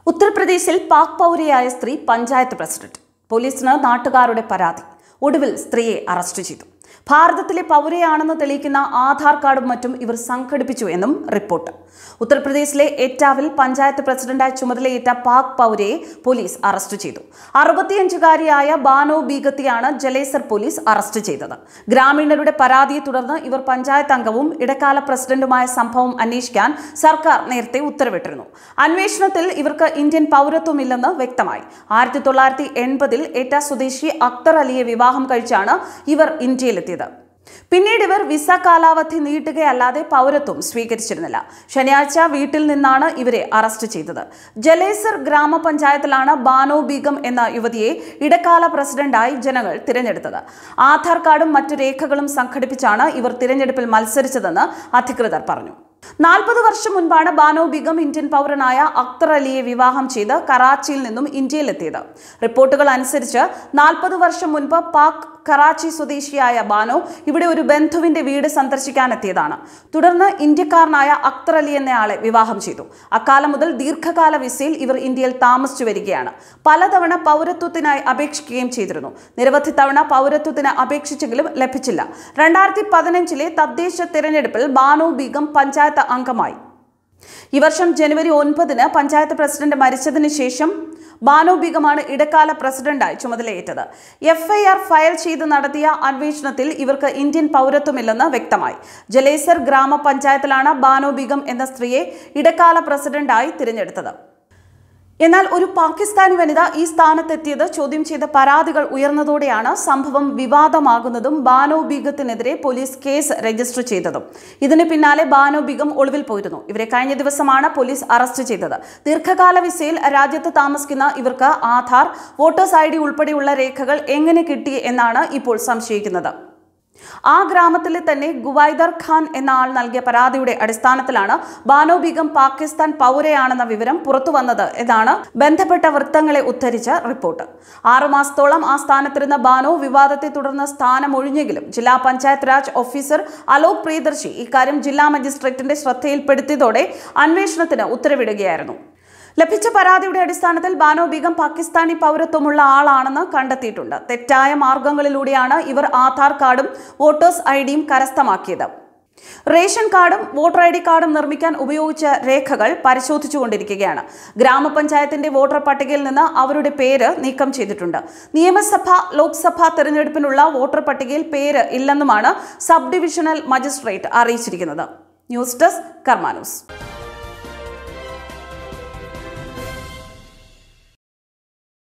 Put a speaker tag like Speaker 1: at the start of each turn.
Speaker 1: ഉത്തർപ്രദേശിൽ പാക് പൗരയായ സ്ത്രീ പഞ്ചായത്ത് പ്രസിഡന്റ് പോലീസിന് നാട്ടുകാരുടെ പരാതി ഒടുവിൽ സ്ത്രീയെ അറസ്റ്റ് ചെയ്തു ഭാരതത്തിലെ പൗരയാണെന്ന് തെളിയിക്കുന്ന ആധാർ കാർഡും മറ്റും ഇവർ സംഘടിപ്പിച്ചു എന്നും റിപ്പോർട്ട് ഉത്തർപ്രദേശിലെ എറ്റാവിൽ പഞ്ചായത്ത് പ്രസിഡന്റായി ചുമതലയേറ്റ പാക് പൗരയെ പോലീസ് അറസ്റ്റ് ചെയ്തു അറുപത്തിയഞ്ചുകാരിയായ ബാനോ ബീഗത്തിയാണ് ജലേസർ പോലീസ് അറസ്റ്റ് ചെയ്തത് ഗ്രാമീണരുടെ പരാതിയെ തുടർന്ന് ഇവർ പഞ്ചായത്ത് അംഗവും ഇടക്കാല പ്രസിഡന്റുമായ സംഭവം അന്വേഷിക്കാൻ സർക്കാർ നേരത്തെ ഉത്തരവിട്ടിരുന്നു അന്വേഷണത്തിൽ ഇവർക്ക് ഇന്ത്യൻ പൗരത്വമില്ലെന്ന് വ്യക്തമായി ആയിരത്തി തൊള്ളായിരത്തി എൺപതിൽ എറ്റ സ്വദേശി അക്തർ അലിയെ വിവാഹം കഴിച്ചാണ് ഇവർ ഇന്ത്യയിലെത്തിയത് പിന്നീട് ഇവർ വിസ കാലാവധി നീട്ടുകയല്ലാതെ പൗരത്വം സ്വീകരിച്ചിരുന്നില്ല ശനിയാഴ്ച വീട്ടിൽ നിന്നാണ് ഇവരെ അറസ്റ്റ് ചെയ്തത് ജലേസർ ഗ്രാമപഞ്ചായത്തിലാണ് ബാനോ ബീഗം എന്ന യുവതിയെ ഇടക്കാല പ്രസിഡന്റായി ജനങ്ങൾ തിരഞ്ഞെടുത്തത് ആധാർ കാർഡും മറ്റു രേഖകളും സംഘടിപ്പിച്ചാണ് ഇവർ തിരഞ്ഞെടുപ്പിൽ മത്സരിച്ചതെന്ന് അധികൃതർ പറഞ്ഞു നാൽപ്പത് വർഷം മുൻപാണ് ബാനോ ബീഗം ഇന്ത്യൻ പൗരനായ അക്തർ അലിയെ വിവാഹം ചെയ്ത് കറാച്ചിയിൽ നിന്നും ഇന്ത്യയിലെത്തിയത് റിപ്പോർട്ടുകൾ അനുസരിച്ച് നാൽപ്പത് വർഷം മുൻപ് പാക് കറാച്ചി സ്വദേശിയായ ബാനോ ഇവിടെ ഒരു ബന്ധുവിന്റെ വീട് സന്ദർശിക്കാനെത്തിയതാണ് തുടർന്ന് ഇന്ത്യക്കാരനായ അക്തർ അലി എന്നയാളെ വിവാഹം ചെയ്തു അക്കാലം മുതൽ ദീർഘകാല വിസയിൽ ഇവർ ഇന്ത്യയിൽ താമസിച്ചു വരികയാണ് പലതവണ പൗരത്വത്തിനായി അപേക്ഷിക്കുകയും ചെയ്തിരുന്നു നിരവധി തവണ പൗരത്വത്തിന് അപേക്ഷിച്ചെങ്കിലും ലഭിച്ചില്ല രണ്ടായിരത്തി പതിനഞ്ചിലെ തദ്ദേശ തിരഞ്ഞെടുപ്പിൽ ബാനോ ബീഗം പഞ്ചായത്ത് അംഗമായി ഈ വർഷം ജനുവരി ഒൻപതിന് പഞ്ചായത്ത് പ്രസിഡന്റ് മരിച്ചതിന് ശേഷം ബാനോ ബീഗമാണ് ഇടക്കാല പ്രസിഡന്റായി ചുമതലയേറ്റത് എഫ്ഐആർ ഫയൽ ചെയ്ത് നടത്തിയ അന്വേഷണത്തിൽ ഇവർക്ക് ഇന്ത്യൻ പൗരത്വമില്ലെന്ന് വ്യക്തമായി ജലേസർ ഗ്രാമപഞ്ചായത്തിലാണ് ബാനോ ബീഗം എന്ന സ്ത്രീയെ ഇടക്കാല പ്രസിഡന്റായി തിരഞ്ഞെടുത്തത് എന്നാൽ ഒരു പാകിസ്ഥാനി വനിത ഈ സ്ഥാനത്തെത്തിയത് ചോദ്യം ചെയ്ത പരാതികൾ ഉയർന്നതോടെയാണ് സംഭവം വിവാദമാകുന്നതും ബാനോ ബീഗത്തിനെതിരെ പോലീസ് കേസ് രജിസ്റ്റർ ചെയ്തതും ഇതിന് പിന്നാലെ ബാനോ ബീഗം ഒളിവിൽ പോയിരുന്നു ഇവരെ കഴിഞ്ഞ ദിവസമാണ് പോലീസ് അറസ്റ്റ് ചെയ്തത് ദീർഘകാല വിസയിൽ രാജ്യത്ത് താമസിക്കുന്ന ഇവർക്ക് ആധാർ വോട്ടേഴ്സ് ഐ ഡി ഉൾപ്പെടെയുള്ള രേഖകൾ എങ്ങനെ കിട്ടി എന്നാണ് ഇപ്പോൾ സംശയിക്കുന്നത് ആ ഗ്രാമത്തിലെ തന്നെ ഗുവൈദർ ഖാൻ എന്ന ആൾ നൽകിയ പരാതിയുടെ അടിസ്ഥാനത്തിലാണ് ബാനോ ബീഗം പാകിസ്ഥാൻ പൗരയാണെന്ന വിവരം പുറത്തുവന്നത് എന്നാണ് ബന്ധപ്പെട്ട വൃത്തങ്ങളെ ഉദ്ധരിച്ച റിപ്പോർട്ട് ആറുമാസത്തോളം ആ സ്ഥാനത്തിരുന്ന ബാനോ വിവാദത്തെ തുടർന്ന് സ്ഥാനമൊഴിഞ്ഞെങ്കിലും ജില്ലാ പഞ്ചായത്ത് രാജ് ഓഫീസർ അലോക് പ്രിയദർശി ഇക്കാര്യം ജില്ലാ മജിസ്ട്രേറ്റിന്റെ ശ്രദ്ധയിൽപ്പെടുത്തിയതോടെ അന്വേഷണത്തിന് ഉത്തരവിടുകയായിരുന്നു ലഭിച്ച പരാതിയുടെ അടിസ്ഥാനത്തിൽ ബാനോ ബീഗം പാകിസ്ഥാനി പൗരത്വമുള്ള ആളാണെന്ന് കണ്ടെത്തിയിട്ടുണ്ട് തെറ്റായ മാർഗങ്ങളിലൂടെയാണ് ഇവർ ആധാർ കാർഡും വോട്ടേഴ്സ് ഐ ഡിയും കരസ്ഥമാക്കിയത് റേഷൻ കാർഡും വോട്ടർ ഐ ഡി കാർഡും നിർമ്മിക്കാൻ ഉപയോഗിച്ച രേഖകൾ പരിശോധിച്ചുകൊണ്ടിരിക്കുകയാണ് ഗ്രാമപഞ്ചായത്തിന്റെ വോട്ടർ പട്ടികയിൽ നിന്ന് അവരുടെ പേര് നീക്കം ചെയ്തിട്ടുണ്ട് നിയമസഭ ലോക്സഭാ തെരഞ്ഞെടുപ്പിനുള്ള വോട്ടർ പട്ടികയിൽ പേര് ഇല്ലെന്നുമാണ് സബ് ഡിവിഷണൽ മജിസ്ട്രേറ്റ് അറിയിച്ചിരിക്കുന്നത് ന്യൂസ് ഡെസ്ക് കർമാനൂസ്